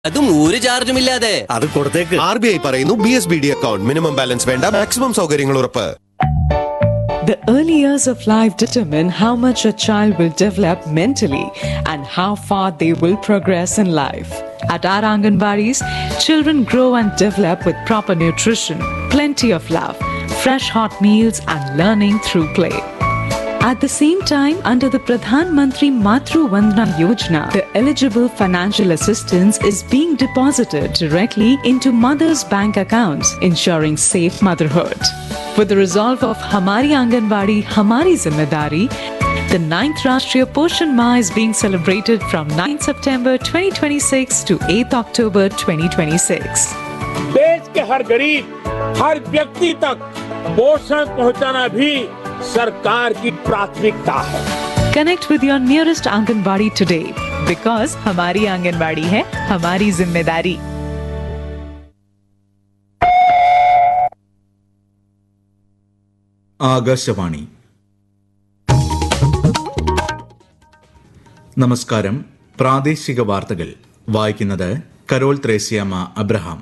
അതും ഒരു ചാർജും ഇല്ലാതെ അത് കൊടുത്തേക്ക് ആർ ബി ഐ പറയുന്നു B S B D account minimum balance വേണ്ട മാക്സിമം സൗകര്യങ്ങൾ ഉറപ്പ് The early years of life determine how much a child will develop mentally and how far they will progress in life. At our Anganwadis, children grow and develop with proper nutrition, plenty of love, fresh hot meals, and learning through play. At the same time, under the Pradhan Mantri Matru Vandana Yojana, the eligible financial assistance is being deposited directly into mothers' bank accounts, ensuring safe motherhood. With the resolve of Hamari Anganwadi, Hamari Zimmedari, the 9th Rashtriya Poshan Ma is being celebrated from 9th September 2026 to 8th October 2026. देश के हर गरीब हर व्यक्ति तक पोषण पहुंचाना भी सरकार की प्राथमिकता है Connect with your nearest Anganwadi today because Hamari Anganwadi hai Hamari Zimmedari. Akashvani നമസ്കാരം പ്രാദേശിക വാർത്തകൾ വായിക്കുന്നത് കരോൾ ത്രേസ്യാമ്മ അബ്രഹാം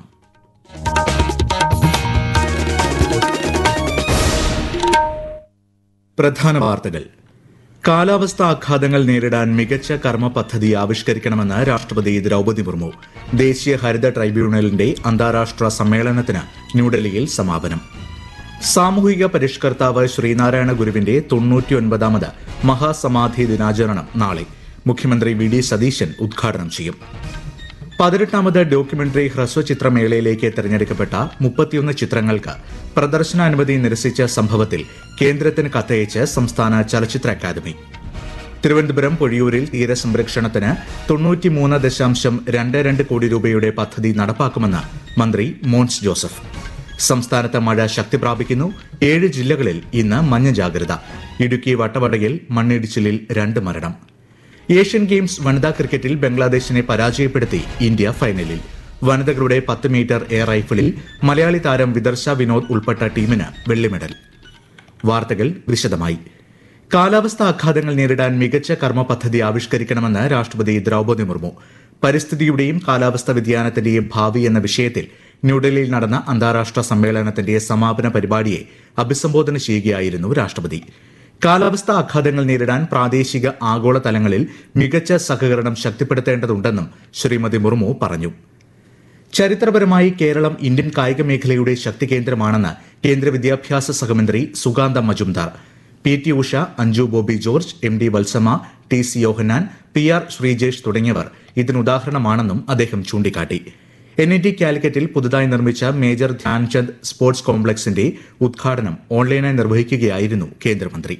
പ്രധാന വാർത്തകൾ കാലാവസ്ഥാ ആഘാതങ്ങൾ നേരിടാൻ മികച്ച കർമ്മ പദ്ധതി ആവിഷ്കരിക്കണമെന്ന് രാഷ്ട്രപതി ദ്രൗപദി മുർമു ദേശീയ ഹരിത ട്രൈബ്യൂണലിന്റെ അന്താരാഷ്ട്ര സമ്മേളനത്തിന് ന്യൂഡൽഹിയിൽ സമാപനം സാമൂഹിക പരിഷ്കർത്താവ് ശ്രീനാരായണ ഗുരുവിന്റെ തൊണ്ണൂറ്റിയൊൻപതാമത് മഹാസമാധി ദിനാചരണം നാളെ മുഖ്യമന്ത്രി വി ഡി സതീശൻ ഉദ്ഘാടനം ചെയ്യും പതിനെട്ടാമത് ഡോക്യുമെന്ററി ഹ്രസ്വചിത്രമേളയിലേക്ക് തെരഞ്ഞെടുക്കപ്പെട്ട മുപ്പത്തിയൊന്ന് ചിത്രങ്ങൾക്ക് പ്രദർശനാനുമതി നിരസിച്ച സംഭവത്തിൽ കേന്ദ്രത്തിന് കത്തയച്ച് സംസ്ഥാന ചലച്ചിത്ര അക്കാദമി തിരുവനന്തപുരം പൊഴിയൂരിൽ തീരസംരക്ഷണത്തിന് തൊണ്ണൂറ്റിമൂന്ന് ദശാംശം രണ്ട് രണ്ട് കോടി രൂപയുടെ പദ്ധതി നടപ്പാക്കുമെന്ന് മന്ത്രി മോൻസ് ജോസഫ് സംസ്ഥാനത്ത് മഴ ശക്തി പ്രാപിക്കുന്നു ഏഴ് ജില്ലകളിൽ ഇന്ന് മഞ്ഞ ജാഗ്രത ഇടുക്കി വട്ടവടയിൽ മണ്ണിടിച്ചിലിൽ രണ്ട് മരണം ഏഷ്യൻ ഗെയിംസ് വനിതാ ക്രിക്കറ്റിൽ ബംഗ്ലാദേശിനെ പരാജയപ്പെടുത്തി ഇന്ത്യ ഫൈനലിൽ വനിതകളുടെ പത്ത് മീറ്റർ എയർ റൈഫിളിൽ മലയാളി താരം വിദർശ വിനോദ് ഉൾപ്പെട്ട ടീമിന് വെള്ളി മെഡൽ വാർത്തകൾ വിശദമായി കാലാവസ്ഥാ ആഘാതങ്ങൾ നേരിടാൻ മികച്ച കർമ്മ പദ്ധതി ആവിഷ്കരിക്കണമെന്ന് രാഷ്ട്രപതി ദ്രൗപദി മുർമു പരിസ്ഥിതിയുടെയും കാലാവസ്ഥാ വ്യതിയാനത്തിന്റെയും ഭാവി എന്ന വിഷയത്തിൽ ന്യൂഡൽഹിയിൽ നടന്ന അന്താരാഷ്ട്ര സമ്മേളനത്തിന്റെ സമാപന പരിപാടിയെ അഭിസംബോധന ചെയ്യുകയായിരുന്നു രാഷ്ട്രപതി കാലാവസ്ഥാ ആഘാതങ്ങൾ നേരിടാൻ പ്രാദേശിക ആഗോള തലങ്ങളിൽ മികച്ച സഹകരണം ശക്തിപ്പെടുത്തേണ്ടതുണ്ടെന്നും ശ്രീമതി മുർമു പറഞ്ഞു ചരിത്രപരമായി കേരളം ഇന്ത്യൻ കായിക മേഖലയുടെ ശക്തി കേന്ദ്രമാണെന്ന് കേന്ദ്ര വിദ്യാഭ്യാസ സഹമന്ത്രി Sukanta Majumdar P T Usha Anju Bobby George M D Valsamma T C Yohannan P R Sreejesh തുടങ്ങിയവർ ഇതിനുദാഹരണമാണെന്നും അദ്ദേഹം ചൂണ്ടിക്കാട്ടി എൻ ഐ ടി കാലിക്കറ്റിൽ പുതുതായി നിർമ്മിച്ച മേജർ ധ്യാൻചന്ദ് സ്പോർട്സ് കോംപ്ലക്സിന്റെ ഉദ്ഘാടനം ഓൺലൈനായി നിർവഹിക്കുകയായിരുന്നു കേന്ദ്രമന്ത്രി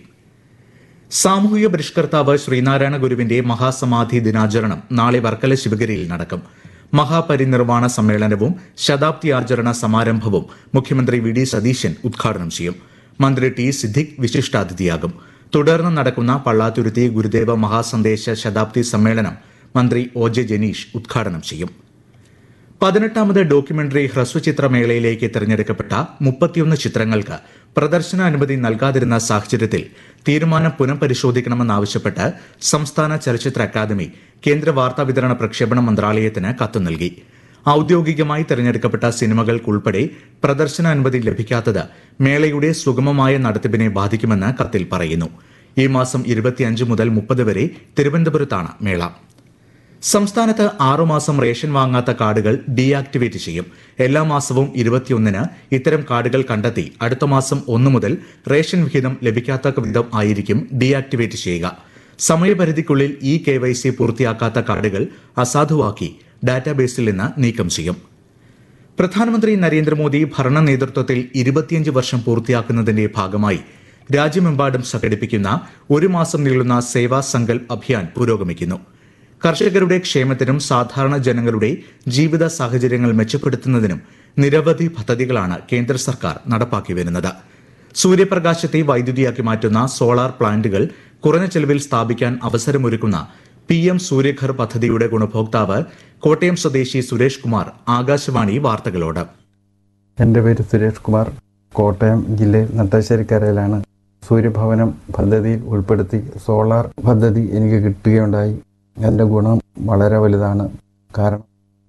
സാമൂഹിക പരിഷ്കർത്താവ് ശ്രീനാരായണ ഗുരുവിന്റെ മഹാസമാധി ദിനാചരണം നാളെ വർക്കല ശിവഗിരിയിൽ നടക്കും മഹാപരിനിർവാണ സമ്മേളനവും ശതാബ്ദി ആചരണ സമാരംഭവും മുഖ്യമന്ത്രി വി ഡി സതീശൻ ഉദ്ഘാടനം ചെയ്യും മന്ത്രി ടി സിദ്ദിഖ് വിശിഷ്ടാതിഥിയാകും തുടർന്ന് നടക്കുന്ന പള്ളാത്തുരുത്തി ഗുരുദേവ മഹാസന്ദേശ ശതാബ്ദി സമ്മേളനം മന്ത്രി ഒ ജെ ജനീഷ് ഉദ്ഘാടനം ചെയ്യും പതിനെട്ടാമത് ഡോക്യുമെന്ററി ഹ്രസ്വചിത്രമേളയിലേക്ക് തിരഞ്ഞെടുക്കപ്പെട്ട മുപ്പത്തിയൊന്ന് ചിത്രങ്ങൾക്ക് പ്രദർശനാനുമതി നൽകാതിരുന്ന സാഹചര്യത്തിൽ തീരുമാനം പുനഃപരിശോധിക്കണമെന്നാവശ്യപ്പെട്ട് സംസ്ഥാന ചലച്ചിത്ര അക്കാദമി കേന്ദ്ര വാർത്താ വിതരണ പ്രക്ഷേപണ മന്ത്രാലയത്തിന് കത്ത് നൽകി ഔദ്യോഗികമായി തിരഞ്ഞെടുക്കപ്പെട്ട സിനിമകൾക്കുൾപ്പെടെ പ്രദർശനാനുമതി ലഭിക്കാത്തത് മേളയുടെ സുഗമമായ നടത്തിപ്പിനെ ബാധിക്കുമെന്ന് കത്തിൽ പറയുന്നു ഈ മാസം ഇരുപത്തിയഞ്ച് മുതൽ മുപ്പത് വരെ തിരുവനന്തപുരത്താണ് മേള സംസ്ഥാനത്ത് ആറുമാസം റേഷൻ വാങ്ങാത്ത കാർഡുകൾ ഡീആക്ടിവേറ്റ് ചെയ്യും എല്ലാ മാസവും ഇരുപത്തിയൊന്നിന് ഇത്തരം കാർഡുകൾ കണ്ടെത്തി അടുത്ത മാസം ഒന്ന് മുതൽ റേഷൻ വിഹിതം ലഭിക്കാത്ത വിധം ആയിരിക്കും ഡീആക്ടിവേറ്റ് ചെയ്യുക സമയപരിധിക്കുള്ളിൽ ഇ കെ വൈ സി പൂർത്തിയാക്കാത്ത കാർഡുകൾ അസാധുവാക്കി ഡാറ്റാബേസിൽ നിന്ന് നീക്കം ചെയ്യും പ്രധാനമന്ത്രി നരേന്ദ്രമോദി ഭരണ നേതൃത്വത്തിൽ ഇരുപത്തിയഞ്ച് വർഷം പൂർത്തിയാക്കുന്നതിന്റെ ഭാഗമായി രാജ്യമെമ്പാടും സംഘടിപ്പിക്കുന്ന ഒരു മാസം നീളുന്ന സേവാ സങ്കൽപ് അഭിയാൻ പുരോഗമിക്കുന്നു കർഷകരുടെ ക്ഷേമത്തിനും സാധാരണ ജനങ്ങളുടെ ജീവിത സാഹചര്യങ്ങൾ മെച്ചപ്പെടുത്തുന്നതിനും നിരവധി പദ്ധതികളാണ് കേന്ദ്ര സർക്കാർ നടപ്പാക്കി വരുന്നത് സൂര്യപ്രകാശത്തെ വൈദ്യുതിയാക്കി മാറ്റുന്ന സോളാർ പ്ലാന്റുകൾ കുറഞ്ഞ ചെലവിൽ സ്ഥാപിക്കാൻ അവസരമൊരുക്കുന്ന പി എം സൂര്യഘർ പദ്ധതിയുടെ ഗുണഭോക്താവ് കോട്ടയം സ്വദേശി സുരേഷ് കുമാർ ആകാശവാണി വാർത്തകളോട് എൻ്റെ പേര് സുരേഷ് കുമാർ കോട്ടയം ജില്ലയിൽ നട്ടാശ്ശേരിക്കരയിലാണ് സൂര്യഭവനം പദ്ധതിയിൽ ഉൾപ്പെടുത്തി സോളാർ പദ്ധതി എനിക്ക് കിട്ടുകയുണ്ടായി എൻ്റെ ഗുണം വളരെ വലുതാണ് കാരണം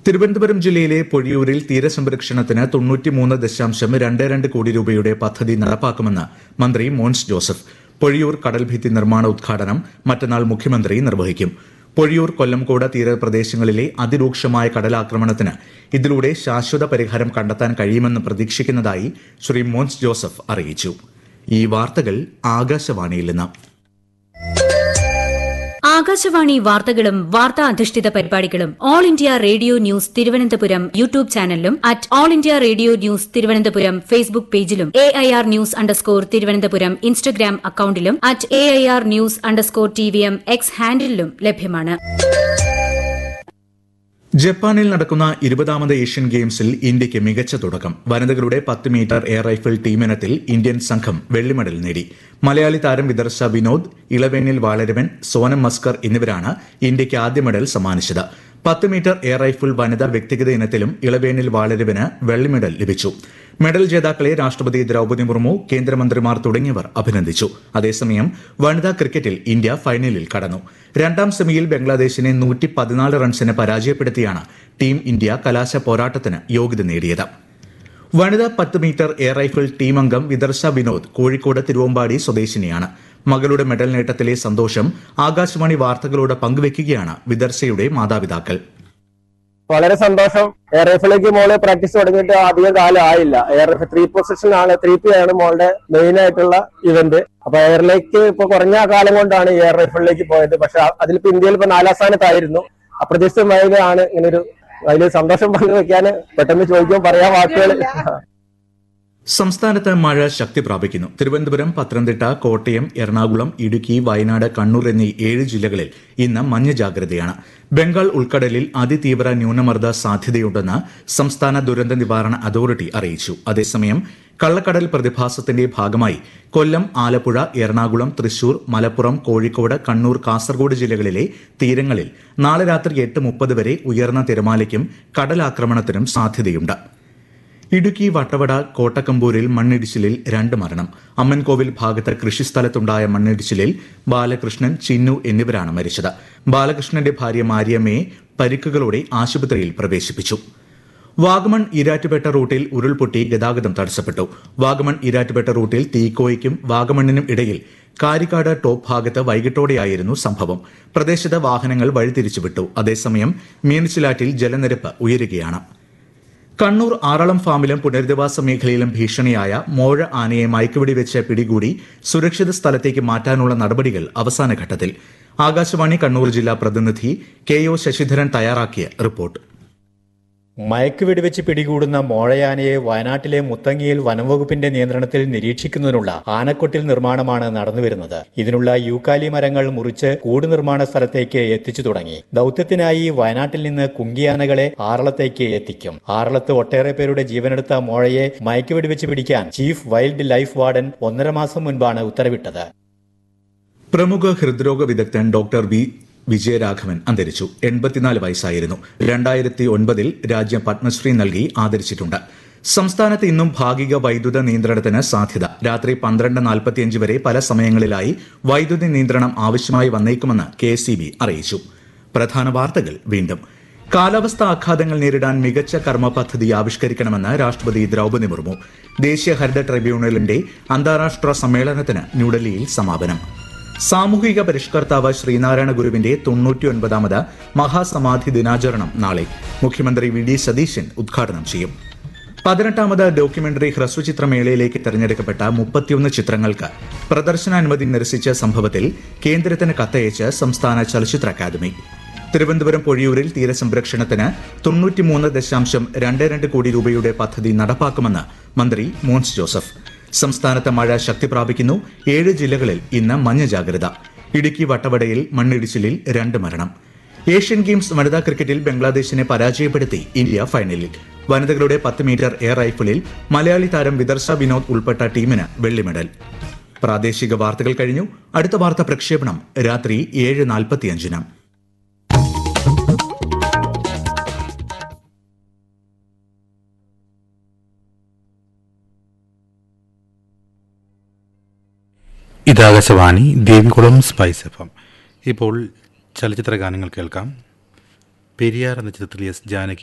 തിരുവനന്തപുരം ജില്ലയിലെ പൊഴിയൂരിൽ തീരസംരക്ഷണത്തിന് തൊണ്ണൂറ്റിമൂന്ന് ദശാംശം രണ്ട് രണ്ട് കോടി രൂപയുടെ പദ്ധതി നടപ്പാക്കുമെന്ന് മന്ത്രി മോൻസ് ജോസഫ് പൊഴിയൂർ കടൽഭിത്തി നിർമ്മാണ ഉദ്ഘാടനം മറ്റന്നാൾ മുഖ്യമന്ത്രി നിർവഹിക്കും പൊഴിയൂർ കൊല്ലംകോട് തീരപ്രദേശങ്ങളിലെ അതിരൂക്ഷമായ കടലാക്രമണത്തിന് ഇതിലൂടെ ശാശ്വത പരിഹാരം കണ്ടെത്താൻ കഴിയുമെന്ന് പ്രതീക്ഷിക്കുന്നതായി ശ്രീ മോൻസ് ജോസഫ് അറിയിച്ചു ഈ വാർത്തകൾ ആകാശവാണിയിൽ നിന്ന് ആകാശവാണി വാർത്തകളും വാർത്താ അധിഷ്ഠിത പരിപാടികളും All India Radio news Thiruvananthapuram YouTube ചാനലിലും at All India Radio news Thiruvananthapuram Facebook പേജിലും A I R news underscore Thiruvananthapuram Instagram അക്കൌണ്ടിലും at A I R news underscore T V M X ഹാൻഡിലും ലഭ്യമാണ് ജപ്പാനിൽ നടക്കുന്ന ഇരുപതാമത് ഏഷ്യൻ ഗെയിംസിൽ ഇന്ത്യയ്ക്ക് മികച്ച തുടക്കം വനിതകളുടെ പത്ത് മീറ്റർ എയർ റൈഫിൾ ടീമിനത്തിൽ ഇന്ത്യൻ സംഘം വെള്ളി മെഡൽ നേടി മലയാളി താരം വിദർശ വിനോദ് ഇളവേനിൽ വാളരവൻ സോനം മസ്കർ എന്നിവരാണ് ഇന്ത്യയ്ക്ക് ആദ്യ മെഡൽ സമ്മാനിച്ചത് പത്ത് മീറ്റർ എയർ റൈഫിൾ വനിതാ വ്യക്തിഗത ഇനത്തിലും ഇളവേനിൽ വാളരവന് വെള്ളി മെഡൽ ലഭിച്ചു മെഡൽ ജേതാക്കളെ രാഷ്ട്രപതി ദ്രൌപദി മുർമു കേന്ദ്രമന്ത്രിമാർ തുടങ്ങിയവർ അഭിനന്ദിച്ചു അതേസമയം വനിതാ ക്രിക്കറ്റിൽ ഇന്ത്യ ഫൈനലിൽ കടന്നു രണ്ടാം സെമിയിൽ ബംഗ്ലാദേശിനെ നൂറ്റി പതിനാല് റൺസിന് പരാജയപ്പെടുത്തിയാണ് ടീം ഇന്ത്യ കലാശ പോരാട്ടത്തിന് യോഗ്യത നേടിയത് വനിതാ പത്ത് മീറ്റർ എയർ റൈഫിൾ ടീം അംഗം വിദർശ വിനോദ് കോഴിക്കോട് തിരുവമ്പാടി സ്വദേശിനിയാണ് മകളുടെ മെഡൽ നേട്ടത്തിലെ സന്തോഷം ആകാശവാണി വാർത്തകളോട് പങ്കുവെക്കുകയാണ് വിദർശയുടെ മാതാപിതാക്കൾ വളരെ സന്തോഷം എയർ റൈഫിലേക്ക് മോള് പ്രാക്ടീസ് തുടങ്ങിയിട്ട് അധികം കാലം ആയില്ല എയർ റൈഫിൾ ത്രീ പൊസിഷൻ ആണ് ത്രീ പി ആണ് മോളുടെ മെയിൻ ആയിട്ടുള്ള ഇവന്റ് അപ്പൊ എയറിലേക്ക് ഇപ്പൊ കുറഞ്ഞ കാലം കൊണ്ടാണ് എയർ റൈഫിളിലേക്ക് പോയത് പക്ഷെ അതിലിപ്പോ ഇന്ത്യയിൽ ഇപ്പൊ നാലാം സ്ഥാനത്തായിരുന്നു അപ്രതീക്ഷിതമായതാണ് ഇങ്ങനൊരു അതിൽ സന്തോഷം പങ്കുവെക്കാൻ പെട്ടെന്ന് ചോദിക്കുമ്പോൾ പറയാൻ വാക്കുകൾ സംസ്ഥാനത്ത് മഴ ശക്തി പ്രാപിക്കുന്നു തിരുവനന്തപുരം പത്തനംതിട്ട കോട്ടയം എറണാകുളം ഇടുക്കി വയനാട് കണ്ണൂർ എന്നീ ഏഴ് ജില്ലകളിൽ ഇന്ന് മഞ്ഞ ജാഗ്രതയാണ് ബംഗാൾ ഉൾക്കടലിൽ അതിതീവ്ര ന്യൂനമർദ്ദ സാധ്യതയുണ്ടെന്ന് സംസ്ഥാന ദുരന്ത നിവാരണ അതോറിറ്റി അറിയിച്ചു അതേസമയം കള്ളക്കടൽ പ്രതിഭാസത്തിന്റെ ഭാഗമായി കൊല്ലം ആലപ്പുഴ എറണാകുളം തൃശൂർ മലപ്പുറം കോഴിക്കോട് കണ്ണൂർ കാസർഗോഡ് ജില്ലകളിലെ തീരങ്ങളിൽ നാളെ രാത്രി എട്ട് മുപ്പത് വരെ ഉയർന്ന തിരമാലയ്ക്കും കടലാക്രമണത്തിനും സാധ്യതയുണ്ട് ഇടുക്കി വട്ടവട കോട്ടക്കമ്പൂരിൽ മണ്ണിടിച്ചിലിൽ രണ്ട് മരണം അമ്മൻകോവിൽ ഭാഗത്ത് കൃഷിസ്ഥലത്തുണ്ടായ മണ്ണിടിച്ചിലിൽ ബാലകൃഷ്ണൻ ചിന്നു എന്നിവരാണ് മരിച്ചത് ബാലകൃഷ്ണന്റെ ഭാര്യ മാരിയമ്മയെ പരിക്കുകളോടെ ആശുപത്രിയിൽ പ്രവേശിപ്പിച്ചു വാഗമൺ ഈരാറ്റുപേട്ട റൂട്ടിൽ ഉരുൾപൊട്ടി ഗതാഗതം തടസ്സപ്പെട്ടു വാഗമൺ ഈരാറ്റുപേട്ട റൂട്ടിൽ തീക്കോയ്ക്കും വാഗമണ്ണിനും ഇടയിൽ കാരിക്കാട് ടോപ്പ് ഭാഗത്ത് വൈകിട്ടോടെയായിരുന്നു സംഭവം പ്രദേശത്ത് വാഹനങ്ങൾ വഴിതിരിച്ചുവിട്ടു അതേസമയം മീനച്ചിലാറ്റിൽ ജലനിരപ്പ് ഉയരുകയാണ് കണ്ണൂർ ആറളം ഫാമിലും പുനരധിവാസ മേഖലയിലും ഭീഷണിയായ മോഴ ആനയെ മയക്കുവെടി വെച്ച് പിടികൂടി സുരക്ഷിത സ്ഥലത്തേക്ക് മാറ്റാനുള്ള നടപടികൾ അവസാന ഘട്ടത്തിൽ ആകാശവാണി കണ്ണൂർ ജില്ലാ പ്രതിനിധി കെ ഒ ശശിധരൻ തയ്യാറാക്കിയ റിപ്പോർട്ട് മയക്കുവെടി വെച്ച് പിടികൂടുന്ന മോഴയാനയെ വയനാട്ടിലെ മുത്തങ്ങിയിൽ വനംവകുപ്പിന്റെ നിയന്ത്രണത്തിൽ നിരീക്ഷിക്കുന്നതിനുള്ള ആനക്കൊട്ടിൽ നിർമ്മാണമാണ് നടന്നുവരുന്നത് ഇതിനുള്ള യൂക്കാലി മരങ്ങൾ മുറിച്ച് കൂട് നിർമ്മാണ സ്ഥലത്തേക്ക് എത്തിച്ചു തുടങ്ങി ദൌത്യത്തിനായി വയനാട്ടിൽ നിന്ന് കുങ്കിയാനകളെ ആറളത്തേക്ക് എത്തിക്കും ആറളത്ത് ഒട്ടേറെ പേരുടെ ജീവനെടുത്ത മോഴയെ മയക്കുവെടി വെച്ച് പിടിക്കാൻ ചീഫ് വൈൽഡ് ലൈഫ് വാർഡൻ ഒന്നര മാസം മുൻപാണ് ഉത്തരവിട്ടത് പ്രമുഖ ഹൃദ്രോഗ വിദഗ്ധൻ ഡോക്ടർ വി വിജയരാഘവൻ അന്തരിച്ചു എൺപത്തിനാല് വയസ്സായിരുന്നു രണ്ടായിരത്തി ഒൻപതിൽ രാജ്യം പത്മശ്രീ നൽകി ആദരിച്ചിട്ടുണ്ട് സംസ്ഥാനത്ത് ഇന്നും ഭാഗിക വൈദ്യുത നിയന്ത്രണത്തിന് സാധ്യത രാത്രി പന്ത്രണ്ട് നാൽപ്പത്തിയഞ്ച് വരെ പല സമയങ്ങളിലായി വൈദ്യുതി നിയന്ത്രണം ആവശ്യമായി വന്നേക്കുമെന്ന് കെ അറിയിച്ചു പ്രധാന വാർത്തകൾ വീണ്ടും കാലാവസ്ഥാ ആഘാതങ്ങൾ നേരിടാൻ മികച്ച കർമ്മ പദ്ധതി ആവിഷ്കരിക്കണമെന്ന് രാഷ്ട്രപതി ദ്രൌപദി മുർമു ദേശീയ ഹരിത ട്രൈബ്യൂണലിന്റെ അന്താരാഷ്ട്ര സമ്മേളനത്തിന് ന്യൂഡൽഹിയിൽ സമാപനം സാമൂഹിക പരിഷ്കർത്താവ് ശ്രീനാരായണ ഗുരുവിന്റെ തൊണ്ണൂറ്റിയൊൻപതാമത് മഹാസമാധി ദിനാചരണം നാളെ മുഖ്യമന്ത്രി വി ഡി സതീശൻ ഉദ്ഘാടനം ചെയ്യും പതിനെട്ടാമത് ഡോക്യുമെന്ററി ഹ്രസ്വചിത്രമേളയിലേക്ക് തെരഞ്ഞെടുക്കപ്പെട്ട മുപ്പത്തിയൊന്ന് ചിത്രങ്ങൾക്ക് പ്രദർശനാനുമതി നിരസിച്ച സംഭവത്തിൽ കേന്ദ്രത്തിന് കത്തയച്ച് സംസ്ഥാന ചലച്ചിത്ര അക്കാദമി തിരുവനന്തപുരം പൊഴിയൂരിൽ തീരസംരക്ഷണത്തിന് തൊണ്ണൂറ്റിമൂന്ന് ദശാംശം രണ്ട് രണ്ട് കോടി രൂപയുടെ പദ്ധതി നടപ്പാക്കുമെന്ന് മന്ത്രി മോൻസ് ജോസഫ് സംസ്ഥാനത്ത് മഴ ശക്തി പ്രാപിക്കുന്നു ഏഴ് ജില്ലകളിൽ ഇന്ന് മഞ്ഞ ജാഗ്രത ഇടുക്കി വട്ടവടയിൽ മണ്ണിടിച്ചിലിൽ രണ്ട് മരണം ഏഷ്യൻ ഗെയിംസ് വനിതാ ക്രിക്കറ്റിൽ ബംഗ്ലാദേശിനെ പരാജയപ്പെടുത്തി ഇന്ത്യ ഫൈനലിൽ വനിതകളുടെ പത്ത് മീറ്റർ എയർ റൈഫിളിൽ മലയാളി താരം വിദർശ വിനോദ് ഉൾപ്പെട്ട ടീമിന് വെള്ളി മെഡൽ പ്രാദേശിക വാർത്തകൾ കഴിഞ്ഞു അടുത്ത വാർത്ത പ്രക്ഷേപണം രാത്രി ഏഴ് നാൽപ്പത്തിയഞ്ചിന് ഇതാകാശവാണി ദേവികുളം സ്പൈസ് എഫ് എം ഇപ്പോൾ ചലച്ചിത്ര ഗാനങ്ങൾ കേൾക്കാം പെരിയാർ എന്ന ചിത്രത്തിൽ എസ് ജാനകി